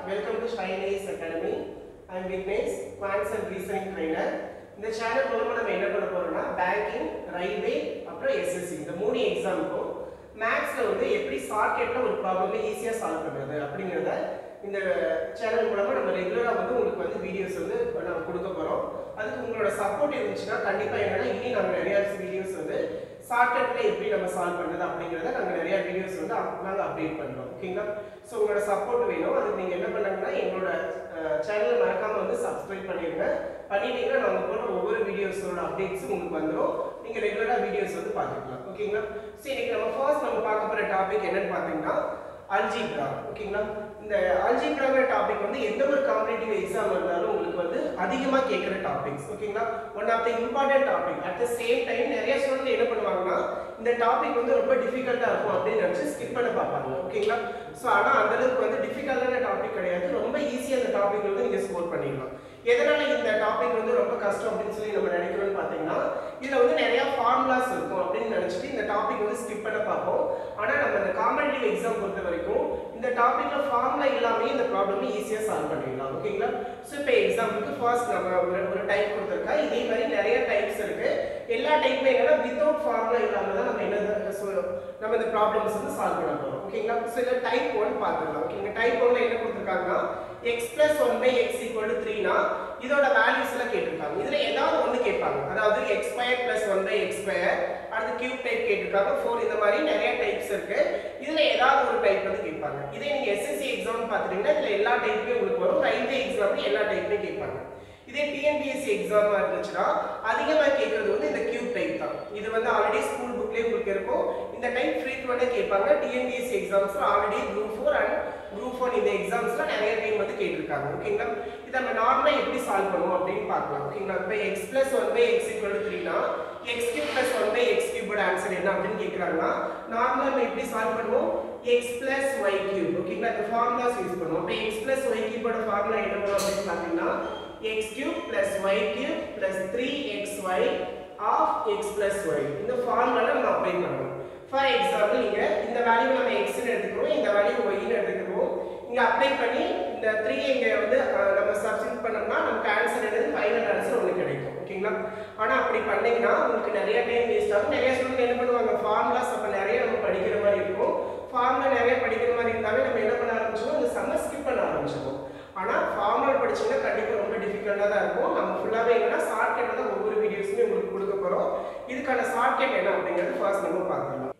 welcome to Shine's academy I'm Vignesh quants and reasoning trainer இந்த channel மூலமா நம்ம என்ன பண்ண போறோம்னா பேங்கிங் ரயில்வே அப்புறம் எஸ்எஸ்சி இந்த மூணு எக்ஸாமுக்கும் மேக்ஸ்ல வந்து எப்படி ஷார்ட்கட்ல ஒரு ப்ராப்ளம் ஈஸியா சால்வ் பண்றது அப்படிங்கறத இந்த சேனல் மூலமா நம்ம ரெகுலரா வந்து உங்களுக்கு வந்து வீடியோஸ் வந்து நம்ம கொடுக்க போறோம் அதுக்கு உங்களோட சப்போர்ட் இருந்துச்சுன்னா கண்டிப்பா என்னன்னா இனி நாங்க நிறைய வீடியோஸ் வந்து ஷார்ட்கட்ல எப்படி நம்ம சால்வ் பண்றது அப்படிங்கறத நாங்க நிறைய வீடியோஸ் வந்து அப்- நாங்க அப்டேட் பண்றோம் ஓகேங்களா ஸோ உங்களோட சப்போர்ட் வேணும் அதுக்கு நீங்க என்ன பண்ணுங்கன்னா எங்களோட சேனலை மறக்காம வந்து சப்ஸ்கிரைப் பண்ணிருங்க பண்ணிட்டீங்கன்னா நாங்க போடுற ஒவ்வொரு வீடியோஸோட அப்டேட்ஸும் உங்களுக்கு வந்துடும் நீங்க ரெகுலரா வீடியோஸ் வந்து பார்த்துக்கலாம் ஓகேங்களா சரி இன்னைக்கு நம்ம ஃபர்ஸ்ட் நம்ம பார்க்க போற டாபிக் என்னன்னு பார்த்தீங்கன்னா அல்ஜிப்ரா ஓகேங்களா இந்த அல்ஜிப்ராங்கிற டாபிக் வந்து எந்த ஒரு காம்படிட்டிவ் எக்ஸாம் இருந்தாலும் உங்களுக்கு வந்து அதிகமாக கேட்குற டாபிக்ஸ் ஓகேங்களா one of the important topic at the same time நிறைய ஸ்டூடெண்ட் என்ன பண்ணுவாங்கன்னா இந்த டாபிக் வந்து ரொம்ப டிஃபிகல்ட்டாக இருக்கும் அப்படின்னு நினச்சி ஸ்கிப் பண்ண பார்ப்பாங்க ஓகேங்களா ஸோ ஆனால் அந்த அளவுக்கு வந்து டிஃபிகல்ட்டான டாபிக் கிடையாது ரொம்ப ஈஸியாக அந்த டாபிக் வந்து நீங்கள் ஸ்கோர் பண்ணிடலாம் எதனால இந்த டாபிக் வந்து ரொம்ப கஷ்டம் அப்படின்னு சொல்லி நம்ம நினைக்கிறோம்னு பார்த்தீங்கன்னா இதில் வந்து நிறைய ஃபார்முலாஸ் இருக்கும் அப்படின்னு நினச்சிட்டு இந்த டாபிக் வந்து ஸ்கிப் பண்ண பார்ப்போம் ஆனால் நம்ம இந்த காம்படிட்டிவ் எக்ஸாம் பொறுத்த வரைக்கும் இந்த டாபிக்ல ஃபார்முலா இல்லாமே இந்த ப்ராப்ளம் ஈஸியாக சால்வ் பண்ணிடலாம் ஓகேங்களா ஸோ இப்போ எக்ஸாம்பிளுக்கு ஃபர்ஸ்ட் நம்ம ஒரு ஒரு டைப் கொடுத்துருக்கா இதே மாதிரி நிறைய டைப்ஸ் இருக்கு எல்லா டைப்புமே என்னன்னா வித்தவுட் ஃபார்முலா இல்லாம தான் நம்ம என்ன so, நம்ம இந்த ப்ராப்ளம்ஸ் வந்து சால்வ் பண்ண போறோம் ஓகேங்களா ஸோ இதில் டைப் ஒன் பார்த்துக்கலாம் ஓகேங்க டைப் ஒன்ல என்ன கொடுத்துருக்காங்கன்னா X plus one by X equal to த்ரீனா இதோட வேல்யூஸ் எல்லாம் கேட்டிருக்காங்க இதுல ஏதாவது ஒன்று கேட்பாங்க அதாவது X square plus one by X square அடுத்து கியூப் டைப் கேட்டிருக்காங்க ஃபோர் இந்த மாதிரி நிறைய டைப்ஸ் இருக்கு இதுல ஏதாவது ஒரு டைப் வந்து கேட்பாங்க இதே நீங்க எஸ்எஸ்சி எக்ஸாம் பார்த்துட்டீங்கன்னா இதுல எல்லா டைப்புமே உங்களுக்கு வரும் ரயில்வே எக்ஸாம்ல எல்லா டைப்புமே கேட்பாங்க இதே டிஎன்பிஎஸ்சி எக்ஸாமா இருந்துச்சுன்னா அதிகமாக கேட்கறது வந்து இந்த கியூப் டைப் தான் இது வந்து ஆல்ரெடி ஸ்கூல் புக்லேயே உங்களுக்கு இருக்கும் இந்த டைப் ஃப்ரீக்வெண்ட்டாக கேட்பாங்க டிஎன்பிஎஸ்சி எக்ஸாம்ஸ்ல already group four and group one இந்த எக்ஸாம்ஸ்ல நிறைய டைம் வந்து கேட்டிருக்காங்க ஓகேங்களா இதை நம்ம நார்மலாக எப்படி சால்வ் பண்ணுவோம் அப்படின்னு பார்க்கலாம் ஓகேங்களா இப்போ X plus one by X equal த்ரீனா X cube plus one by X கியூபோட ஆன்சர் என்ன அப்படின்னு கேட்குறாங்கன்னா நார்மலாக நம்ம எப்படி சால்வ் பண்ணுவோம் எக்ஸ் பிளஸ் ஒய் கியூப் ஓகேங்களா இந்த ஃபார்முலாஸ் யூஸ் பண்ணுவோம் இப்போ எக்ஸ் பிளஸ் ஒய் கியூபோட ஃபார்முலா என்ன வரும் அப்படின்னு பார்த்தீங்கன்னா X cube plus Y cube plus three X Y of X plus Y இந்த ஃபார்முலா நம்ம அப்ளை பண்ணணும் ஃபார் எக்ஸாம்பிள் இங்க இந்த வேல்யூ நம்ம எக்ஸ்னு எடுத்துக்கிறோம் இந்த வேல்யூ ஒய்னு எடுத்துக்கிறோம் இங்க அப்ளை பண்ணி இந்த த்ரீ இங்க வந்து அஹ், நம்ம சப்ஸ்டிட் பண்ணோம்னா நமக்கு ஆன்சர் என்னது ஃபைனல் ஆன்சர் ஒன்று கிடைக்கும் ஓகேங்களா ஆனா அப்படி பண்ணீங்கன்னா உங்களுக்கு நிறைய டைம் வேஸ்ட் ஆகும் நிறைய ஸ்டூடெண்ட் என்ன பண்ணுவாங்க ஃபார்முலாஸ் அப்ப நிறைய நம்ம படிக்கிற மாதிரி இருக்கும் ஃபார்முலா நிறைய படிக்கிற மாதிரி இருந்தாலே நம்ம என்ன பண்ண ஆரம்பிச்சிடுவோம் இந்த சம்மர் ஸ்கிப் பண்ண ஆரம்பிச்சிடுவோம் ஆனா ஃபார்முலா படிச்சீங்கன்னா கண்டிப்பா ரொம்ப டிஃபிகல்ட்டாக தான் இருக்கும் நம்ம ஃபுல்லாவே என்னன்னா ஷார்ட்கட் தான் ஒவ்வொரு வீடியோஸுமே உங்களுக்கு கொடுக்க போறோம் இதுக்கான ஷார்ட்கட் என்ன அப்படிங்கிறது ஃபர்ஸ்ட் நம்ம பார்க்கலாம்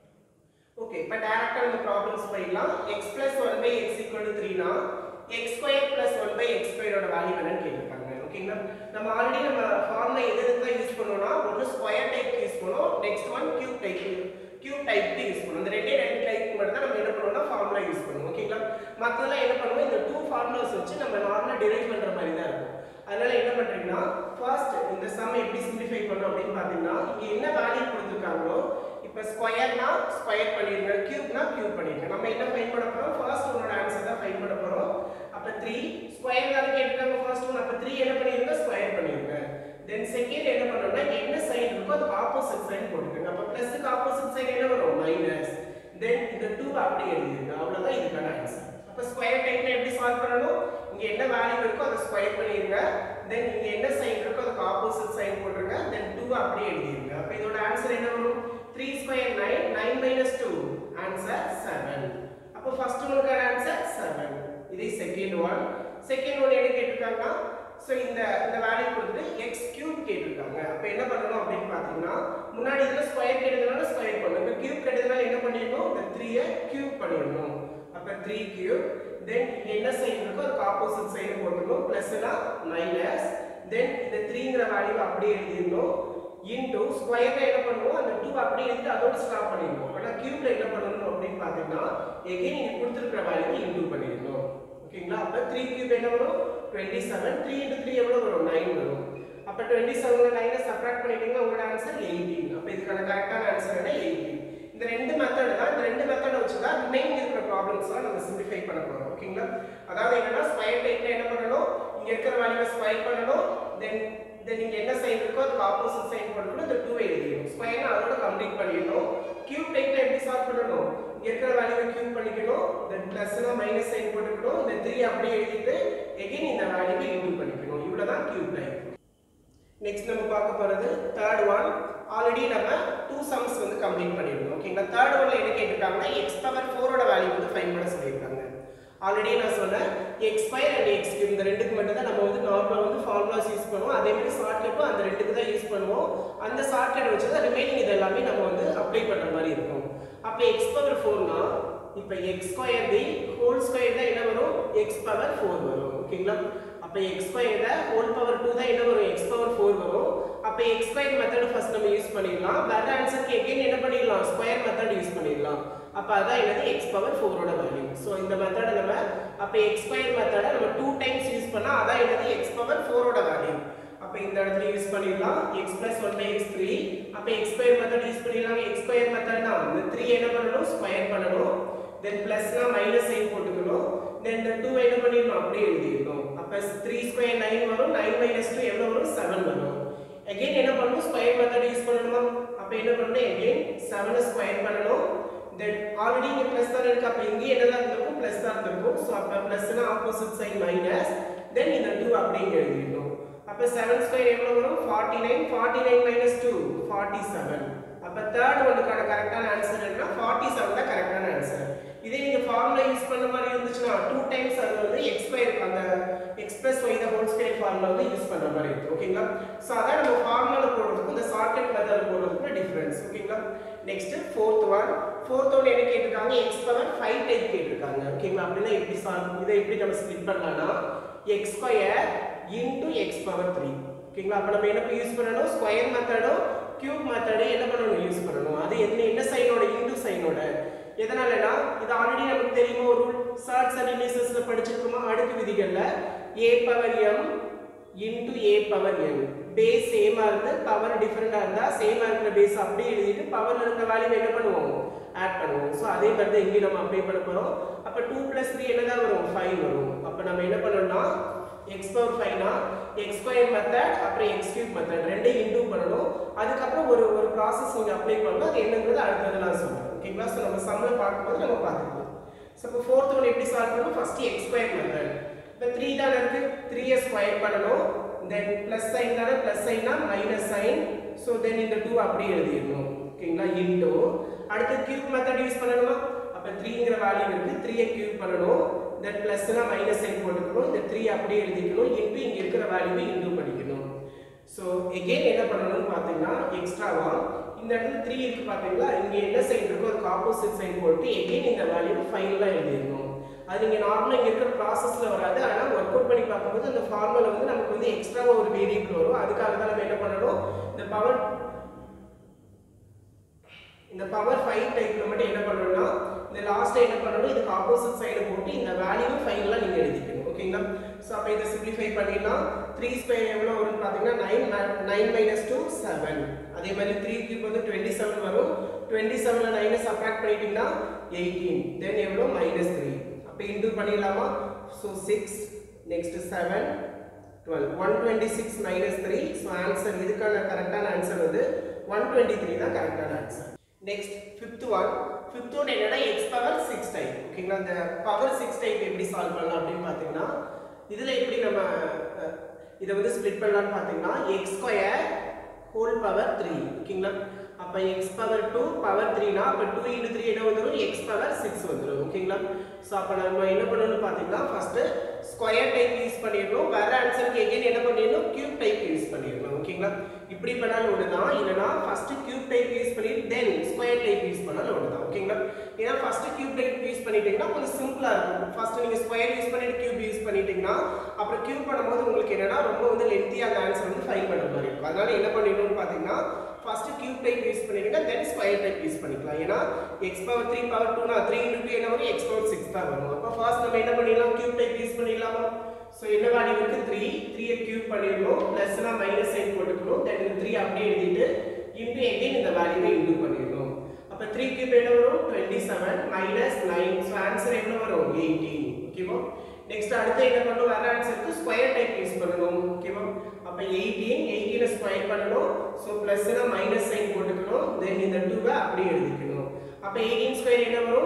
ஓகே இப்போ டேரக்டாக நம்ம ப்ராப்ளம்ஸ் போயிடலாம் X plus one by X equal to த்ரீனா X square plus one by X ஸ்கொயரோட வேல்யூ என்னன்னு கேட்டிருக்காங்க ஓகேங்களா நம்ம ஆல்ரெடி நம்ம ஃபார்முலா எது எதுக்கு யூஸ் பண்ணோம்னா ஒன்று ஸ்கொயர் டைப் யூஸ் பண்ணோம் next one cube type cube type use பண்ணுவோம் இந்த ரெண்டே ரெண்டு டைப் மட்டும் தான் நம்ம என்ன பண்ணுவோம்னா ஃபார்முலா யூஸ் பண்ணுவோம் ஓகேங்களா மற்றதெல்லாம் என்ன பண்ணுவோம் இந்த டூ ஃபார்முலாஸ் வச்சு நம்ம நார்மலாக டிரைவ் பண்ணுற மாதிரி தான் இருக்கும் அதனால என்ன பண்றீங்கன்னா ஃபர்ஸ்ட் இந்த சம் எப்படி சிம்பிளிஃபை பண்ணோம் அப்படின்னு பார்த்தீங்கன்னா இங்க என்ன வேல்யூ கொடுத்துருக்காங்களோ இப்போ ஸ்கொயர்னா ஸ்கொயர் பண்ணிருங்க கியூப்னா கியூப் பண்ணிருங்க நம்ம என்ன ஃபைன் பண்ண போறோம் ஃபர்ஸ்ட் உன்னோட ஆன்சர் தான் ஃபைன் பண்ண போறோம் அப்ப 3 ஸ்கொயர் தானே கேட்டிருக்காங்க ஃபர்ஸ்ட் ஒன் அப்ப 3 என்ன பண்ணிருங்க ஸ்கொயர் பண்ணிருங்க தென் செகண்ட் என்ன பண்ணணும்னா என்ன சைன் இருக்கோ அதுக்கு ஆப்போசிட் சைன் போட்டுக்கோங்க அப்ப பிளஸ்க்கு ஆப்போசிட் சைன் என்ன வரும் மைனஸ் தென் இந்த 2 அப்படியே எழுதிருங்க அவ்வளவுதான் இதுக்கான ஆன்சர் அப்ப ஸ்கொயர் டைப்ல எப்படி சால்வ் பண்ணணும் இங்க என்ன வேல்யூ இருக்கோ அதை ஸ்கொயர் பண்ணிருங்க தென் இங்க என்ன சைன் இருக்கோ அதுக்கு ஆப்போசிட் சைன் போட்டுருங்க தென் 2 அப்படியே எழுதிருங்க அப்ப இதோட ஆன்சர் என்ன வரும் 3 ஸ்கொயர் 9 9 மைனஸ் 2 ஆன்சர் 7 அப்ப ஃபர்ஸ்ட் ஒனுக்கான ஆன்சர் 7 இது செகண்ட் ஒன் செகண்ட் ஒன் என்ன கேட்டிருக்காங்கன்னா ஸோ இந்த இந்த வேல்யூ கொடுத்துட்டு எக்ஸ் கியூப் கேட்டிருக்காங்க அப்போ என்ன பண்ணணும் அப்படின்னு பார்த்தீங்கன்னா முன்னாடி இதில் ஸ்கொயர் கேட்டதுனால ஸ்கொயர் பண்ணணும் இப்போ கியூப் கேட்டதுனால என்ன பண்ணிடணும் இந்த த்ரீயை கியூப் பண்ணிடணும் அப்போ த்ரீ கியூப் தென் இங்கே என்ன சைடு இருக்கோ அதுக்கு ஆப்போசிட் சைடு போட்டுக்கணும் ப்ளஸ்னா மைனஸ் தென் இந்த த்ரீங்கிற வேல்யூ அப்படியே எழுதிடணும் இன்டூ ஸ்கொயர்ல என்ன பண்ணுவோம் அந்த டூ அப்படியே எடுத்து அதோட ஸ்டாப் பண்ணிடுவோம் ஆனால் கியூப்ல என்ன பண்ணணும் அப்படின்னு பார்த்தீங்கன்னா எகைன் நீங்க கொடுத்துருக்கிற வேல்யூ இன்டூ பண்ணிடணும் ஓகேங்களா அப்போ த்ரீ கியூப் என்ன வரும் twenty seven three into three எவ்வளோ வரும் நைன் வரும் அப்போ டுவெண்ட்டி செவனில் நைனை சப்ராக்ட் பண்ணிட்டீங்கன்னா உங்களோட ஆன்சர் எயிட்டீன் அப்போ இதுக்கான கரெக்டான ஆன்சர் என்ன எயிட்டீன் இந்த ரெண்டு மெத்தட் தான் இந்த ரெண்டு மெத்தடை வச்சு தான் ரிமைன் இருக்கிற ப்ராப்ளம்ஸ்லாம் நம்ம சிம்பிளிஃபை பண்ண போறோம் ஓகேங்களா அதாவது என்னன்னா ஸ்கொயர் டைப்ல என்ன பண்ணணும் இங்க இருக்கிற வேல்யூவை ஸ்கொயர் பண்ணணும் தென் தென் இங்க என்ன சைன் இருக்கோ அதுக்கு ஆப்போசிட் சைன் பண்ணணும் இந்த 2 எழுதிடணும் ஸ்கொயர் அதோட கம்ப்ளீட் பண்ணிடணும் கியூப் டைப்ல எப்படி சால்வ் பண்ணணும் இங்க இருக்கிற வேல்யூவை கியூப் பண்ணிக்கணும் தென் பிளஸ்னா மைனஸ் சைன் போட்டுக்கணும் இந்த த்ரீ அப்படியே எழுதிட்டு எகைன் இந்த வேல்யூவை இன்டூ பண்ணிக்கணும் இவ்வளவுதான் கியூப் டைப் நெக்ஸ்ட் நம்ம பார்க்க போறது தேர்ட் ஒன் ஆல்ரெடி நம்ம டூ சம்ஸ் வந்து கம்ப்ளீட் பண்ணிருந்தோம் ஓகேங்களா தேர்ட் ஒன்ல என்ன கேட்டிருக்காங்கன்னா எக்ஸ் பவர் ஃபோரோட வேல்யூ வந்து ஃபைண்ட் பண்ண சொல்லியிருக்காங்க ஆல்ரெடி நான் சொன்னேன் X square and X cube இந்த ரெண்டுக்கு மட்டும் தான் நம்ம வந்து நார்மலாக வந்து ஃபார்முலாஸ் யூஸ் பண்ணுவோம் அதே மாதிரி ஷார்ட்கட்டும் அந்த ரெண்டுக்கு தான் யூஸ் பண்ணுவோம் அந்த ஷார்ட்கட் வச்சு தான் ரிமைனிங் இது எல்லாமே நம்ம வந்து அப்ளை பண்ணுற மாதிரி இருக்கும் அப்போ எக்ஸ் பவர் ஃபோர்னா இப்போ X square the whole square தான் என்ன வரும் எக்ஸ் பவர் ஃபோர் வரும் ஓகேங்களா அப்போ எக்ஸ் ஸ்கொயர் தான் ஹோல் பவர் டூ தான் என்ன வரும் எக்ஸ் பவர் ஃபோர் வரும் அப்போ எக்ஸ் ஸ்கொயர் மெத்தட் ஃபர்ஸ்ட் நம்ம யூஸ் பண்ணிடலாம் வர ஆன்சருக்கு எகைன் என்ன பண்ணிடலாம் ஸ்கொயர் மெத்தட் யூஸ் பண்ணிடலாம் அப்போ அதான் என்னது எக்ஸ் பவர் ஃபோரோட வேல்யூ ஸோ இந்த மெத்தடை நம்ம அப்போ எக்ஸ் ஸ்கொயர் மெத்தடை நம்ம டூ டைம்ஸ் யூஸ் பண்ணால் அதான் என்னது எக்ஸ் பவர் ஃபோரோட வேல்யூ அப்போ இந்த இடத்துல யூஸ் பண்ணிடலாம் X plus one by X three அப்போ எக்ஸ் ஸ்கொயர் மெத்தட் யூஸ் பண்ணிடலாம் எக்ஸ் ஸ்கொயர் மெத்தட்னா இந்த த்ரீ என்ன பண்ணணும் ஸ்கொயர் பண்ணணும் தென் பிளஸ்னா மைனஸ் சைன் போட்டுக்கணும் தென் இந்த டூ என்ன பண்ணிடணும் அப்படியே எழுதிடணும் அப்போ த்ரீ ஸ்கொயர் நைன் வரும் நைன் மைனஸ் டூ எவ்வளோ வரும் செவன் வரும் அகைன் என்ன பண்ணணும் ஸ்கொயர் மெத்தட் யூஸ் பண்ணணுமா அப்போ என்ன பண்ணணும் அகைன் செவனை ஸ்கொயர் பண்ணணும் தென் ஆல்ரெடி இங்கே ப்ளஸ் தான் இருக்கு அப்போ இங்கே என்னதான் இருந்திருக்கும் ப்ளஸ் தான் இருந்திருக்கும் ஸோ அப்போ ப்ளஸ்னா ஆப்போசிட் சைன் மைனஸ் தென் இந்த டூ அப்படியே எழுதிடணும் அப்போ செவன் ஸ்கொயர் எவ்வளோ வரும் forty nine forty nine minus two forty seven அப்போ தேர்ட் ஒன்றுக்கான கரெக்டான ஆன்சர் என்ன ஃபார்ட்டி செவன் தான் கரெக்டான ஆன்சர் இதே நீங்கள் ஃபார்முலா யூஸ் பண்ண மாதிரி இருந்துச்சுன்னா டூ டைம்ஸ் அது வந்து எக்ஸ் ஸ்கொயர் அந்த X plus Y the whole square formula வந்து யூஸ் பண்ணுற மாதிரி இருக்கு ஓகேங்களா ஸோ அதான் நம்ம ஃபார்முலா போடுறதுக்கும் இந்த ஷார்ட்கட் மெத்தட் போடுறதுக்கும் டிஃபரன்ஸ் ஓகேங்களா next fourth one fourth one என்ன கேட்டிருக்காங்க எக்ஸ் பவர் ஃபைவ் டைப் கேட்டிருக்காங்க ஓகேங்களா அப்படின்னா எப்படி சால்வ் இதை எப்படி நம்ம ஸ்ப்ளிட் பண்ணலாம்னா x square into x power three ஓகேங்களா அப்போ நம்ம என்ன யூஸ் பண்ணணும் ஸ்கொயர் மெத்தடும் கியூப் மெத்தடு என்ன பண்ணணும் யூஸ் பண்ணணும் அது என்ன என்ன சைனோட இன்டூ சைனோட எதனாலனா இது ஆல்ரெடி நமக்கு தெரியுமா ஒரு ரூல் ஷார்ட்ஸ் அண்ட் இனிசஸ்ல படிச்சிருக்கோமா அடுக்கு விதிகள்ல a power m into a power n base சேமா இருந்து பவர் டிஃபரெண்டா இருந்தா சேமா இருக்கிற பேஸ் அப்படியே எழுதிட்டு பவர்ல இருக்கிற வேல்யூ என்ன பண்ணுவோம் ஆட் பண்ணுவோம் ஸோ அதே மாதிரி தான் இங்கே நம்ம அப்ளை பண்ண போறோம் அப்போ டூ பிளஸ் த்ரீ என்னதான் வரும் ஃபைவ் வரும் அப்போ நம்ம என்ன பண்ணணும்னா எக்ஸ் பவர் ஃபைவ்னா எக்ஸ் ஸ்கொயர் மெத்தட் அப்புறம் எக்ஸ் கியூப் மெத்தட் ரெண்டையும் இன்டூ பண்ணணும் அதுக்கப்புறம் ஒரு ஒரு ப்ராசஸ் நீங்கள் அப்ளை பண்ணணும் அது என்னங்கிறது அடுத்தது நான் சொல்றேன் ஓகேங்களா ஸோ நம்ம சம்மில் பார்க்கும்போது நம்ம பார்த்துக்கலாம் ஸோ இப்போ ஃபோர்த் ஒன் எப்படி சால்வ் பண்ணணும் ஃபர்ஸ்ட் எக்ஸ் ஸ்கொயர் மெத்தட் இப்போ த்ரீ தானே இருக்கு த்ரீயை ஸ்கொயர் பண்ணணும் தென் ப்ளஸ் சைன் தானே plus sign minus sign so then இந்த டூ அப்படியே எழுதிடணும் ஓகேங்களா இன்டூ அடுத்து கியூப் மெத்தட் யூஸ் பண்ணணுமா அப்போ த்ரீங்கிற வேல்யூ இருக்கு த்ரீயை கியூப் பண்ணணும் தென் ப்ளஸ்னா மைனஸ் சைன் போட்டுக்கணும் இந்த த்ரீ அப்படியே எழுதிக்கணும் இன்டூ இங்கே இருக்கிற வேல்யூவை இன்டூ பண்ணிக்கணும் ஸோ எகெயின் என்ன பண்ணணும்னு பார்த்தீங்கன்னா எக்ஸ்ட்ராவா இந்த இடத்துல த்ரீ இருக்கு பார்த்தீங்களா இங்கே என்ன சைன் இருக்கோ அதுக்கு ஆப்போசிட் சைன் போட்டு எகெயின் இந்த வேல்யூ ஃபைனலாக எழுதிடணும் அது நீங்கள் நார்மலாக இங்கே இருக்கிற ப்ராசஸில் வராது ஆனால் ஒர்க் அவுட் பண்ணி பார்க்கும்போது அந்த ஃபார்முலா வந்து நமக்கு வந்து எக்ஸ்ட்ராவாக ஒரு வேரியபிள் வரும் அதுக்காக தான் நம்ம என்ன பண்ணணும் இந்த பவர் இந்த பவர் ஃபைவ் டைப்ல மட்டும் என்ன பண்ணணும்னா இந்த லாஸ்ட் என்ன பண்ணணும் இதுக்கு ஆப்போசிட் சைடு போட்டு இந்த வேல்யூ ஃபைனலாக நீங்கள் எழுதிக்கணும் ஓகேங்களா ஸோ அப்போ இதை சிம்பிளிஃபை பண்ணிடலாம் த்ரீ ஸ்கொயர் எவ்வளோ வரும்னு பார்த்தீங்கன்னா nine nine minus two seven அதே மாதிரி த்ரீ கியூப் வந்து டுவெண்ட்டி செவன் வரும் டுவெண்ட்டி செவனில் நைனை சப்ராக்ட் பண்ணிட்டீங்கன்னா எயிட்டீன் தென் எவ்வளோ மைனஸ் த்ரீ அப்போ இன்டூ பண்ணிடலாமா so six next seven twelve one twenty six minus three so answer இதுக்கான கரெக்டான ஆன்சர் வந்து ஒன் டுவெண்ட்டி த்ரீ தான் கரெக்டான answer next fifth one fifth one என்னன்னா எக்ஸ் பவர் சிக்ஸ் டைப் ஓகேங்களா இந்த பவர் சிக்ஸ் டைப் எப்படி சால்வ் பண்ணலாம் அப்படின்னு பார்த்தீங்கன்னா இதில் எப்படி நம்ம அஹ், இதை வந்து ஸ்ப்ளிட் பண்ணலாம்னு பார்த்தீங்கன்னா x square whole power three ஓகேங்களா அப்போ எக்ஸ் பவர் டூ பவர் த்ரீனா அப்போ டூ இன்டு த்ரீ என்ன வந்துடும் எக்ஸ் பவர் சிக்ஸ் வந்துடும் ஓகேங்களா ஸோ அப்போ நம்ம என்ன பண்ணணும்னு பார்த்தீங்கன்னா ஃபஸ்ட்டு ஸ்கொயர் டைப் யூஸ் பண்ணிடணும் வேற ஆன்சருக்கு எகைன் என்ன பண்ணிடணும் கியூப் டைப் யூஸ் பண்ணிடணும் ஓகேங்களா இப்படி பண்ணாலும் ஒன்று தான் இல்லைனா ஃபர்ஸ்ட் கியூப் டைப் யூஸ் பண்ணிட்டு தென் ஸ்கொயர் டைப் யூஸ் பண்ணாலும் ஒன்று தான் ஓகேங்களா ஏன்னா ஃபர்ஸ்ட் கியூப் டைப் யூஸ் பண்ணிட்டீங்கன்னா கொஞ்சம் சிம்பிளா இருக்கும் ஃபர்ஸ்ட் நீங்க ஸ்கொயர் யூஸ் பண்ணிட்டு கியூப் யூஸ் பண்ணிட்டீங்கன்னா அப்புறம் கியூப் பண்ணும்போது உங்களுக்கு என்னன்னா ரொம்ப வந்து லென்த்தியாக அந்த ஆன்சர் வந்து ஃபைன் பண்ண மாதிரி இருக்கும் அதனால என்ன பண்ணிடணும்னு பார்த்தீங்கன்னா ஃபர்ஸ்ட் கியூப் டைப் யூஸ் பண்ணிடுங்க தென் ஸ்கொயர் டைப் யூஸ் பண்ணிக்கலாம் ஏன்னா எக்ஸ் பவர் த்ரீ பவர் டூனா த்ரீ இன்டூ என்ன வரும் எக்ஸ் பவர் சிக்ஸ் தான் வரும் அப்போ ஃபர்ஸ்ட் நம்ம என்ன பண்ணிடலாம் கியூப் டைப் யூஸ் பண்ணிடலாமா ஸோ என்ன வேல்யூ இருக்கு த்ரீ த்ரீயை கியூப் பண்ணிடணும் ப்ளஸ்னா மைனஸ் சைன் போட்டுக்கணும் தென் இந்த த்ரீ அப்படியே எழுதிட்டு இன்டூ எகைன் இந்த வேல்யூவை இன்டூ பண்ணிடணும் அப்போ த்ரீ கியூப் என்ன வரும் twenty seven minus nine so answer எவ்வளோ வரும் எயிட்டீன் ஓகேவா நெக்ஸ்ட் அடுத்து என்ன பண்ணணும் வர ஆன்சருக்கு ஸ்கொயர் டைப் யூஸ் பண்ணணும் ஓகேவா அப்போ எயிட்டீன் எயிட்டீனை ஸ்கொயர் பண்ணணும் ஸோ ப்ளஸ்னா மைனஸ் சைன் போட்டுக்கணும் தென் இந்த டூவை அப்படியே எழுதிக்கணும் அப்போ எயிட்டீன் ஸ்கொயர் என்ன வரும்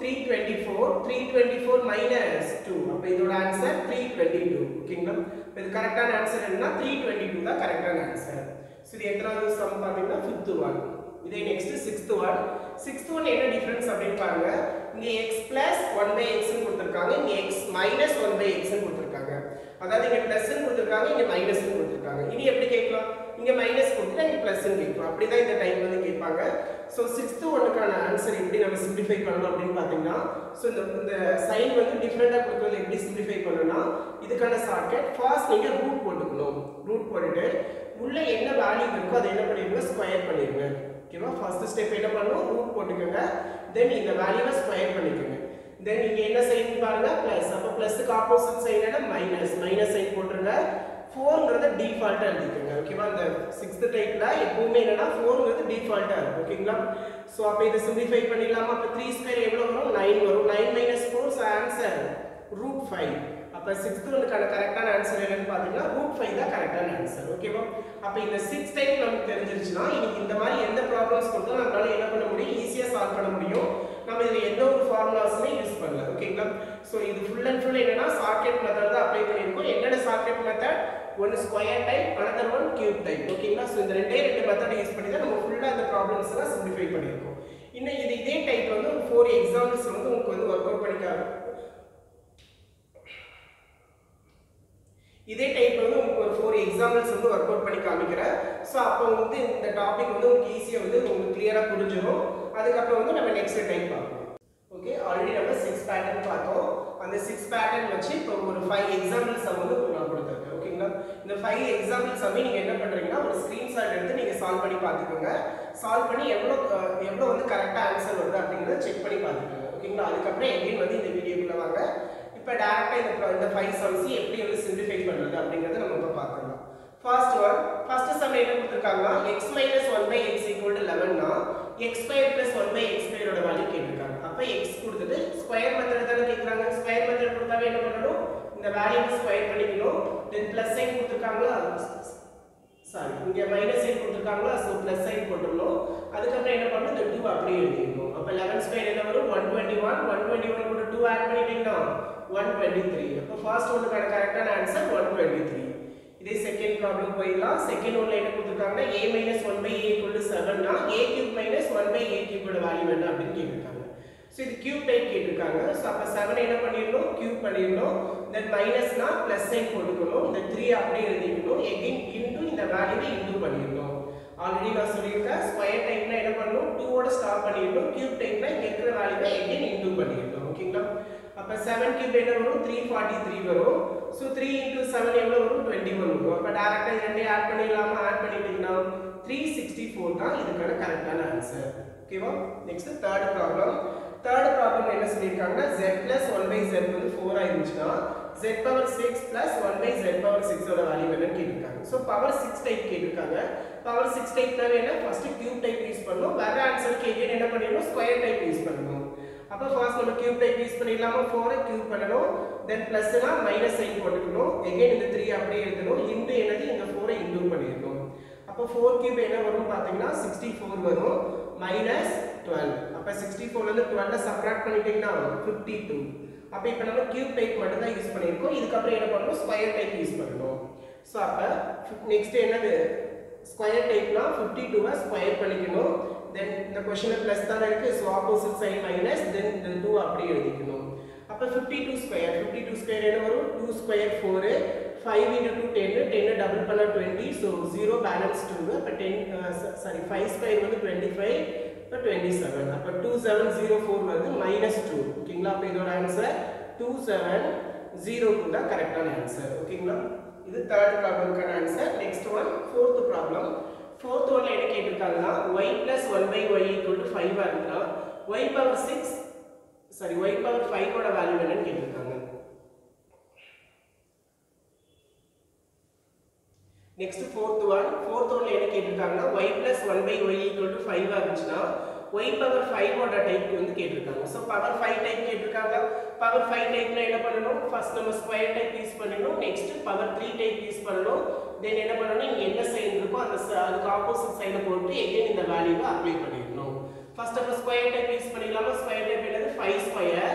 three twenty four three twenty four minus two அப்போ இதோட ஆன்சர் த்ரீ டுவெண்ட்டி டூ ஓகேங்களா இப்போ இது கரெக்டான ஆன்சர் என்னன்னா த்ரீ டுவெண்ட்டி டூ தான் கரெக்டான ஆன்சர் ஸோ இது எத்தனாவது சம் பார்த்தீங்கன்னா ஃபிஃப்த் ஒன் இதே next sixth one sixth one என்ன டிஃபரன்ஸ் அப்படின்னு பாருங்க இங்க எக்ஸ் பிளஸ் ஒன் பை எக்ஸ்னு கொடுத்துருக்காங்க இங்க எக்ஸ் மைனஸ் ஒன் பை எக்ஸ்னு கொடுத்துருக்காங்க அதாவது இங்க பிளஸ்ன்னு கொடுத்துருக்காங்க இங்க மைனஸ்னு கொடுத்துருக்காங்க இனி எப்படி கேட்கலாம் இங்க மைனஸ் கொடுத்துட்டு இங்க பிளஸ்ன்னு கேட்கலாம் அப்படிதான் இந்த டைம் வந்து கேட்பாங்க ஸோ சிக்ஸ்த் ஒன்னுக்கான ஆன்சர் எப்படி நம்ம சிம்பிளிஃபை பண்ணணும் அப்படின்னு பார்த்தீங்கன்னா ஸோ இந்த இந்த சைன் வந்து டிஃப்ரெண்டாக கொடுக்கறது எப்படி சிம்பிளிஃபை பண்ணணும்னா இதுக்கான ஷார்ட்கட் ஃபர்ஸ்ட் நீங்கள் ரூட் போட்டுக்கணும் ரூட் போட்டுட்டு உள்ள என்ன வேல்யூ இருக்கோ அதை என்ன பண்ணிடுங்க ஸ்கொயர் பண்ணிடுங்க ஓகேவா ஃபர்ஸ்ட் ஸ்டெப் என்ன பண்ணணும் ரூட் போட்டுக்கோங்க தென் இந்த வேல்யூவை ஸ்கொயர் பண்ணிக்கோங்க தென் நீங்க என்ன சைன் பாருங்க பிளஸ் அப்போ பிளஸ்க்கு ஆப்போசிட் சைன் என்ன மைனஸ் மைனஸ் சைன் போட்டுருங்க ஃபோர்ங்கிறத டிஃபால்ட்டாக எழுதிக்கோங்க ஓகேவா இந்த சிக்ஸ்த் டைப்ல எப்பவுமே என்னன்னா ஃபோர்ங்கிறது டிஃபால்ட்டாக இருக்கும் ஓகேங்களா ஸோ அப்போ இதை சிம்பிளிஃபை பண்ணிடலாமா அப்போ த்ரீ ஸ்கொயர் எவ்வளோ வரும் நைன் வரும் nine minus four answer root five அப்போ சிக்ஸ்த் ஒன்றுக்கான கரெக்டான ஆன்சர் என்னன்னு பார்த்தீங்கன்னா ரூட் ஃபைவ் தான் கரெக்டான ஆன்சர் ஓகேவா அப்போ இந்த சிக்ஸ் டைப் நமக்கு தெரிஞ்சிருச்சுன்னா இன்னைக்கு இந்த மாதிரி எந்த ப்ராப்ளம்ஸ் கொடுத்தாலும் நம்மளால என்ன பண்ண முடியும் ஈஸியாக சால்வ் பண்ண முடியும் நம்ம இதில் எந்த ஒரு ஃபார்முலாஸுமே யூஸ் பண்ணல ஓகேங்களா ஸோ இது ஃபுல் அண்ட் ஃபுல் என்னன்னா ஷார்ட்கட் மெத்தட் தான் அப்ளை பண்ணியிருக்கோம் என்னென்ன ஷார்ட்கட் மெத்தட் ஒன்று square type another one cube type ஓகேங்களா ஸோ இந்த ரெண்டே ரெண்டு மெத்தட் யூஸ் பண்ணி தான் நம்ம ஃபுல்லாக இந்த ப்ராப்ளம்ஸ் எல்லாம் சிம்பிளிஃபை பண்ணியிருக்கோம் இன்னும் இது இதே டைப் வந்து ஒரு ஃபோர் எக்ஸாம்பிள்ஸ் வந்து உங்களுக்கு வந்து ஒர்க் அவுட் பண்ணிக்காங்க இதே டைப் வந்து உங்களுக்கு ஒரு ஃபோர் எக்ஸாம்பிள்ஸ் வந்து ஒர்க் அவுட் பண்ணி காமிக்கிறேன் ஸோ அப்போ வந்து இந்த டாபிக் வந்து உங்களுக்கு ஈஸியாக வந்து உங்களுக்கு கிளியராக புரிஞ்சிடும் அதுக்கப்புறம் வந்து நம்ம நெக்ஸ்ட் டைப் பார்ப்போம் ஓகே ஆல்ரெடி நம்ம சிக்ஸ் பேட்டர்ன் பார்த்தோம் அந்த சிக்ஸ் பேட்டர்ன் வச்சு இப்போ ஒரு ஃபைவ் எக்ஸாம்பிள்ஸ் வந்து உங்களுக்கு நான் கொடுத்துருக்கேன் ஓகேங்களா இந்த ஃபைவ் எக்ஸாம்பிள்ஸ் வந்து நீங்கள் என்ன பண்ணுறீங்கன்னா ஒரு ஸ்க்ரீன்ஷாட் எடுத்து நீங்கள் சால்வ் பண்ணி பார்த்துக்கோங்க சால்வ் பண்ணி எவ்வளோ அஹ், எவ்வளோ வந்து கரெக்டாக ஆன்சர் வருது அப்படிங்கிறத செக் பண்ணி பார்த்துக்கோங்க ஓகேங்களா அதுக்கப்புறம் எங்கேயும் வந்து இந்த வீடியோக்குள்ள வாங்க இப்போ டேரெக்டாக இந்த pro- இந்த ஃபைவ் சம்ஸ் எப்படி வந்து சிம்பிளிஃபை பண்ணுறது அப்படிங்கிறத நம்ம இப்போ பார்க்கலாம் ஃபர்ஸ்ட் ஒன் ஃபர்ஸ்ட் சம் என்ன கொடுத்துருக்காங்கன்னா x minus one by X equal to லெவன்னா x square plus one by X ஸ்கொயரோட வேல்யூ கேட்டிருக்காங்க அப்போ எக்ஸ் கொடுத்துட்டு ஸ்கொயர் மெத்தட் தானே கேட்குறாங்க ஸ்கொயர் மெத்தட் கொடுத்தாவே என்ன பண்ணணும் இந்த வேல்யூவை ஸ்கொயர் பண்ணிக்கணும் தென் ப்ளஸ் சைன் கொடுத்துருக்காங்களா சாரி இங்கே மைனஸ் சைன் கொடுத்துருக்காங்களா ஸோ ப்ளஸ் சைன் போட்டுடணும் அதுக்கப்புறம் என்ன பண்ணணும் இந்த டூ அப்படியே எழுதிக்கணும் அப்போ லெவன் ஸ்கொயர் என்ன வரும் one twenty one one twenty one கூட டூ ஆட் பண்ணிட்டீங்கன்னா ஒன் டுவெண்ட்டி த்ரீ அப்போ ஃபர்ஸ்ட் ஒன்றுக்கான கரெக்டான ஆன்சர் ஒன் டுவெண்ட்டி த்ரீ இதே செகண்ட் ப்ராப்ளம் போயிடலாம் செகண்ட் ஒன்ல என்ன கொடுத்துருக்காங்கன்னா a minus one by a equal to செவன்னா a cube minus one by a கியூபோட வேல்யூ என்ன அப்படின்னு கேட்டிருக்காங்க ஸோ இது கியூப் டைப் கேட்டிருக்காங்க ஸோ அப்போ செவன் என்ன பண்ணிடணும் கியூப் பண்ணிடணும் தென் மைனஸ்னா ப்ளஸ் சைன் போட்டுக்கணும் இந்த த்ரீ அப்படியே எழுதிக்கணும் எகைன் இன்டூ இந்த வேல்யூவை இன்டூ பண்ணிடணும் ஆல்ரெடி நான் சொல்லியிருக்கேன் ஸ்கொயர் டைப்னா என்ன பண்ணணும் டூவோட ஸ்டாப் பண்ணிடணும் கியூப் டைப்னா இங்கே இருக்கிற வேல்யூவை எகைன் இன்டூ பண்ணிடணும் ஓகேங்களா அப்போ செவன் கியூப் என்ன வரும் த்ரீ ஃபார்ட்டி த்ரீ வரும் ஸோ த்ரீ இன்டூ செவன் எவ்வளோ வரும் டுவெண்ட்டி ஒன் வரும் அப்போ டேரெக்டாக இது ரெண்டையும் ஆட் பண்ணிடலாமா ஆட் பண்ணிட்டீங்கன்னா த்ரீ சிக்ஸ்டி ஃபோர் தான் இதுக்கான கரெக்டான ஆன்சர் ஓகேவா next third problem third problem என்ன சொல்லியிருக்காங்கன்னா z plus one by z வந்து ஃபோராக இருந்துச்சுன்னா z power six plus one by z power சிக்ஸோட வேல்யூ என்னன்னு கேட்டிருக்காங்க ஸோ பவர் சிக்ஸ் டைப் கேட்டிருக்காங்க பவர் சிக்ஸ் டைப்னாவே என்ன ஃபர்ஸ்ட் கியூப் டைப் யூஸ் பண்ணணும் வர ஆன்சருக்கு எகைன் என்ன பண்ணிடணும் ஸ்கொயர் டைப் யூஸ் பண்ணணும் அப்போ ஃபர்ஸ்ட் நம்ம கியூப் டைப் யூஸ் பண்ணிடலாமா ஃபோரை கியூப் பண்ணணும் தென் ப்ளஸ்னா மைனஸ் சைன் போட்டுக்கணும் எகைன் இந்த த்ரீ அப்படியே எழுதணும் இன்டு என்னது இந்த ஃபோரை இன்டூ பண்ணிடணும் அப்போ ஃபோர் கியூப் என்ன வரும் பார்த்தீங்கன்னா சிக்ஸ்டி ஃபோர் வரும் மைனஸ் டுவெல் அப்போ சிக்ஸ்டி ஃபோர்லேருந்து டுவெல்ல சப்ராக்ட் பண்ணிட்டீங்கன்னா ஃபிஃப்டி டூ அப்போ இப்போ நம்ம கியூப் டைப் மட்டும் தான் யூஸ் பண்ணியிருக்கோம் இதுக்கப்புறம் என்ன பண்ணணும் ஸ்கொயர் டைப் யூஸ் பண்ணணும் ஸோ அப்போ நெக்ஸ்ட் என்னது ஸ்கொயர் டைப்னா ஃபிஃப்டி டூவை ஸ்கொயர் பண்ணிக்கணும் தென் இந்த கொஷனில் ப்ளஸ் தானே இருக்குது so opposite sign minus then இந்த டூ அப்படியே எழுதிக்கணும் அப்போ fifty two square fifty two square என்ன வரும் two square four five into two டென்னு டென்னு டபுள் பண்ண twenty so zero balance two அப்போ டென் சாரி ஃபைவ் ஸ்கொயர் வந்து டுவெண்ட்டி ஃபைவ் இப்போ டுவெண்ட்டி செவன் அப்போ டூ செவன் ஜீரோ ஃபோர் வந்து மைனஸ் டூ ஓகேங்களா அப்போ இதோட answer two seven zero two தான் கரெக்டான ஆன்சர் ஓகேங்களா இது தேர்ட் ப்ராப்ளம்க்கான answer next one fourth problem fourth ஒன்ல என்ன கேட்டிருக்காங்கன்னா y plus one by y equal to ஃபைவாக இருந்தா y power six sorry y power ஃபைவோட வேல்யூ என்னன்னு கேட்டிருக்காங்க நெக்ஸ்ட் ஃபோர்த் ஒன் ஃபோர்த் ஒன்ல என்ன கேட்டிருக்காங்கன்னா y plus one by y equal to ஃபைவாக இருந்துச்சுன்னா ஒய் பவர் ஃபைவோட டைப் வந்து கேட்டிருக்காங்க ஸோ பவர் ஃபைவ் டைப் கேட்டிருக்காங்க பவர் ஃபைவ் டைப்ல என்ன பண்ணணும் ஃபர்ஸ்ட் நம்ம ஸ்கொயர் டைப் யூஸ் பண்ணணும் next power three type use பண்ணணும் தென் என்ன பண்ணணும் இங்கே என்ன சைன் இருக்கோ அந்த ச- அதுக்கு ஆப்போசிட் சைனை போட்டு எகைன் இந்த வேல்யூவை அப்ளை பண்ணிடணும் ஃபர்ஸ்ட் நம்ம ஸ்கொயர் டைப் யூஸ் பண்ணிடலாமா ஸ்கொயர் டைப் என்னது ஃபைவ் ஸ்கொயர்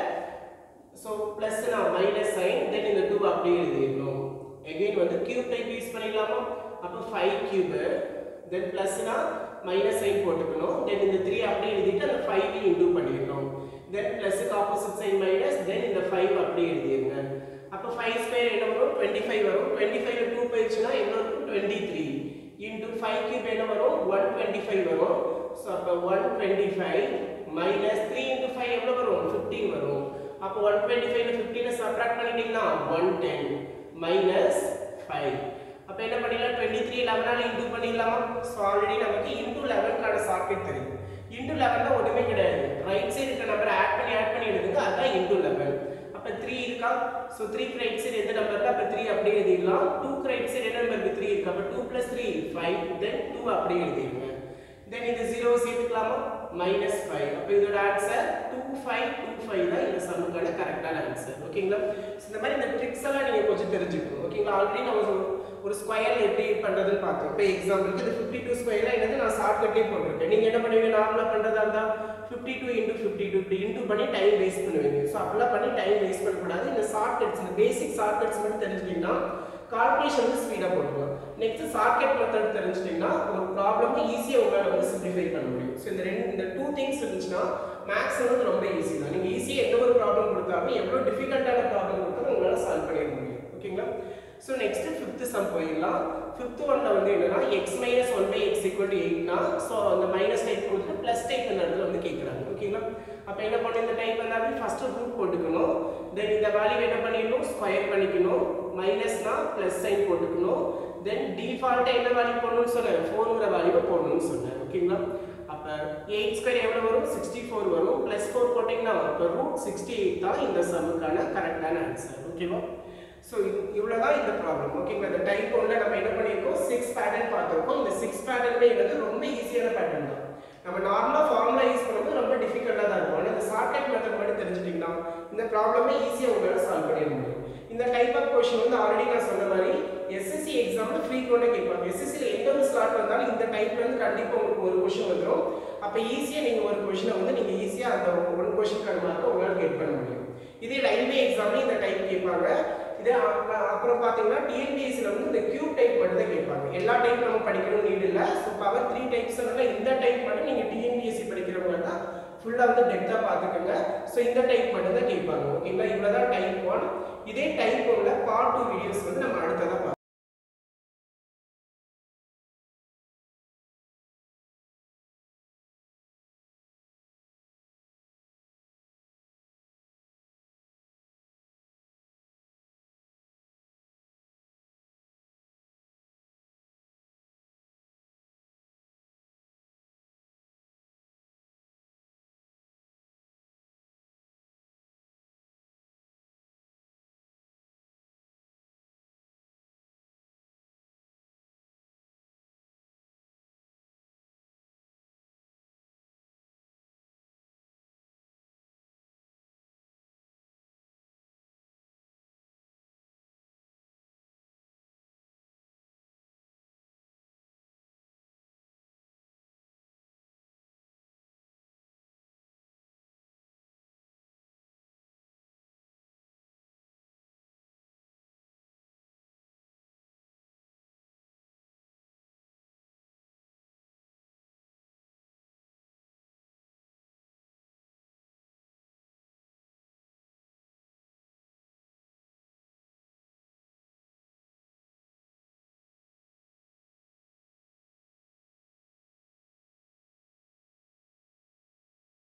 ஸோ ப்ளஸ்னா மைனஸ் சைன் தென் இந்த டூ அப்படியே எழுதிடணும் எகைன் வந்து கியூப் டைப் யூஸ் பண்ணிடலாமா அப்போ ஃபைவ் கியூபு தென் ப்ளஸ்னா மைனஸ் சைன் போட்டுக்கணும் தென் இந்த த்ரீ அப்படியே எழுதிட்டு அந்த ஃபைவ் இன்டூ பண்ணிடணும் தென் ப்ளஸுக்கு ஆப்போசிட் சைன் மைனஸ் தென் இந்த ஃபைவ் அப்படியே எழுதிருங்க அப்போ ஃபைவ் ஸ்கொயர் என்ன வரும் டுவெண்ட்டி ஃபைவ் வரும் டுவெண்ட்டி ஃபைவ் டூ போயிடுச்சுன்னா என்ன இருக்கும் twenty three into five cube என்ன வரும் ஒன் டுவெண்ட்டி ஃபைவ் வரும் ஸோ அப்போ one twenty five minus three into five எவ்வளோ வரும் ஃபிஃப்டீன் வரும் அப்போ ஒன் டுவெண்ட்டி ஃபைவ்ல ஃபிஃப்டீனை சப்ராக்ட் பண்ணிட்டீங்கன்னா ஒன் டென் மைனஸ் ஃபைவ் அப்போ என்ன பண்ணிடலாம் டுவெண்ட்டி த்ரீ லெவனால் இன்டூ பண்ணிடலாமா ஸோ ஆல்ரெடி நமக்கு இன்டூ லெவனுக்கான சாக்கெட் தெரியும் இன்டூ லெவன் தான் ஒன்றுமே கிடையாது ரைட் சைடு இருக்க நம்பரை ஆட் பண்ணி ஆட் பண்ணி எழுதுங்க அதுதான் இன்டூ லெவன் அப்போ த்ரீ இருக்கா ஸோ த்ரீக்கு ரைட் சைடு எந்த நம்பர் அப்போ த்ரீ அப்படியே எழுதிடலாம் டூக்கு ரைட் சைடு என்ன நம்பருக்கு த்ரீ இருக்கு அப்போ two plus three five then two அப்படியே எழுதிடுங்க தென் இந்த ஜீரோ சேர்த்துக்கலாமா மைனஸ் ஃபைவ் அப்போ இதோட answer two five two five தான் இந்த சம்முக்கான கரெக்டான ஆன்சர் ஓகேங்களா So, இந்த மாதிரி இந்த ட்ரிக்ஸ் எல்லாம் நீங்கள் கொஞ்சம் தெரிஞ்சுக்கணும் ஓகேங்களா ஆல்ரெடி நம்ம ஒரு- ஒரு ஸ்கொயர் எப்படி பண்ணுறதுன்னு பார்த்தோம் இப்போ எக்ஸாம்பிளுக்கு இது ஃபிஃப்டி டூ ஸ்கொயரில் என்னது நான் ஷார்ட்கட்லேயே போட்டிருக்கேன் நீங்கள் என்ன பண்ணுவீங்க நார்மலாக பண்ணுறதா இருந்தால் fifty two into fifty two இப்படி இன்டூ பண்ணி டைம் வேஸ்ட் பண்ணுவீங்க ஸோ அப்படிலாம் பண்ணி டைம் வேஸ்ட் பண்ணக்கூடாது இந்த ஷார்ட்கட்ஸ் இந்த பேசிக் ஷார்ட்கட்ஸ் மட்டும் தெரிஞ்சுக்கிட்டீங்கன்னா கால்குலேஷன் வந்து ஸ்பீடாக போட்டுக்கலாம் நெக்ஸ்ட் ஷார்ட்கட் மெத்தட் தெரிஞ்சிட்டிங்கன்னா ஒரு ப்ராப்ளம் ஈஸியாக உங்களால் வந்து சிம்பிளிஃபை பண்ண முடியும் ஸோ இந்த ரெண்டு இந்த டூ திங்ஸ் இருந்துச்சுன்னா மேக்ஸ் வந்து ரொம்ப ஈஸி தான் நீங்கள் ஈஸியாக எந்த ஒரு ப்ராப்ளம் கொடுத்தாலும் எவ்வளோ டிஃபிகல்ட்டான ப்ராப்ளம் கொடுத்தாலும் உங்களால் சால்வ் பண்ணிட முடியும் ஓகேங்களா ஸோ நெக்ஸ்ட் ஃபிஃப்த் சம் போயிடலாம் ஃபிஃப்த் ஒன்ல வந்து என்னன்னா x minus one by X equal to எயிட்னா ஸோ அந்த மைனஸ் டைப் கொடுத்துட்டு ப்ளஸ் டைப் இந்த இடத்துல வந்து கேட்குறாங்க ஓகேங்களா அப்போ என்ன பண்ணணும் இந்த டைப் வந்தாலும் ஃபர்ஸ்ட் ரூட் போட்டுக்கணும் தென் இந்த வேல்யூ என்ன பண்ணிடணும் ஸ்கொயர் பண்ணிக்கணும் மைனஸ்னா ப்ளஸ் சைன் போட்டுக்கணும் தென் டிஃபால்ட்டாக என்ன வேல்யூ போடணும்னு சொன்னேன் ஃபோருங்கிற வேல்யூவை போடணும்னு சொன்னேன் ஓகேங்களா அப்போ எயிட் ஸ்கொயர் எவ்வளோ வரும் சிக்ஸ்டி ஃபோர் வரும் ப்ளஸ் ஃபோர் போட்டிங்கன்னா அப்போ ரூட் சிக்ஸ்டி எயிட் தான் இந்த சம்முக்கான கரெக்டான ஆன்சர் ஓகேவா ஸோ இவ்வளோ தான் இந்த ப்ராப்ளம் ஓகேங்களா இந்த டைப் ஒன்ல நம்ம என்ன பண்ணியிருக்கோம் சிக்ஸ் பேட்டர்ன் பார்த்துருக்கோம் இந்த சிக்ஸ் பேட்டர்னே வந்து ரொம்ப ஈஸியான பேட்டர்ன் தான் நம்ம நார்மலாக ஃபார்முலா யூஸ் பண்ணும்போது ரொம்ப டிஃபிகல்ட்டாக தான் இருக்கும் ஆனால் இந்த ஷார்ட்கட் மெத்தட் மட்டும் தெரிஞ்சுட்டிங்கன்னா இந்த ப்ராப்ளமே ஈஸியாக உங்களால் சால்வ் பண்ணிட முடியும் இந்த டைப் ஆஃப் கொஷின் வந்து ஆல்ரெடி நான் சொன்ன மாதிரி எஸ்எஸ்சி எக்ஸாமில் ஃப்ரீக்வெண்ட்டாக கேட்பாங்க எஸ்எஸ்சியில் எந்த ஒரு ஸ்லாட் வந்தாலும் இந்த டைப்ல இருந்து கண்டிப்பாக உங்களுக்கு ஒரு கொஷின் வந்துடும் அப்போ ஈஸியாக நீங்கள் ஒரு கொஷினை வந்து நீங்கள் ஈஸியாக அந்த ஒன் கொஷினுக்கான மார்க்கை உங்களால் கெட் பண்ண முடியும் இதே ரயில்வே எக்ஸாம்ல இந்த டைப் கேட்பாங்க இதே அ- அப்புறம் பார்த்தீங்கன்னா டிஎன்பிஎஸ்சியில் வந்து இந்த கியூப் டைப் மட்டும் தான் கேட்பாங்க எல்லா டைப் நம்ம படிக்கணும் நீட் இல்லை ஸோ பவர் த்ரீ டைப்ஸ்னால இந்த டைப் மட்டும் நீங்கள் டிஎன்பிஎஸ்சி படிக்கிறவங்க தான் ஃபுல்லாக வந்து டெப்த்தாக பார்த்துக்கோங்க ஸோ இந்த டைப் மட்டும் தான் கேட்பாங்க ஓகேங்களா இவ்வளோ தான் டைப் ஒன் இதே டைப் ஒன்ல பார்ட் டூ வீடியோஸ் வந்து நம்ம அடுத்ததாக பார்க்கலாம்